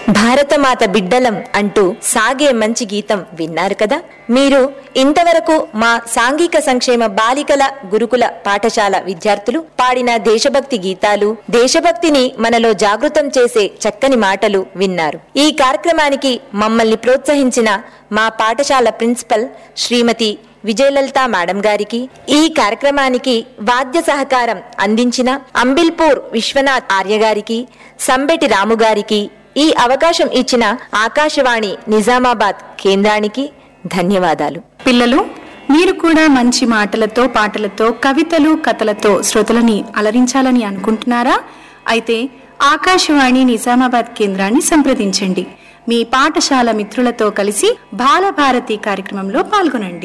భారతమాత బిడ్డలం అంటూ సాగే మంచి గీతం విన్నారు కదా మీరు ఇంతవరకు మా సాంఘిక సంక్షేమ బాలికల గురుకుల పాఠశాల విద్యార్థులు పాడిన దేశభక్తి గీతాలు దేశభక్తిని మనలో జాగృతం చేసే చక్కని మాటలు విన్నారు ఈ కార్యక్రమానికి మమ్మల్ని ప్రోత్సహించిన మా పాఠశాల ప్రిన్సిపల్ శ్రీమతి విజయలలిత మేడం గారికి ఈ కార్యక్రమానికి వాద్య సహకారం అందించిన అంబిల్పూర్ విశ్వనాథ్ ఆర్య గారికి సంబెటి రాము గారికి ఈ అవకాశం ఇచ్చిన ఆకాశవాణి నిజామాబాద్ కేంద్రానికి ధన్యవాదాలు పిల్లలు మీరు కూడా మంచి మాటలతో పాటలతో కవితలు కథలతో శ్రోతలని అలరించాలని అనుకుంటున్నారా అయితే ఆకాశవాణి నిజామాబాద్ కేంద్రాన్ని సంప్రదించండి మీ పాఠశాల మిత్రులతో కలిసి బాలభారతి కార్యక్రమంలో పాల్గొనండి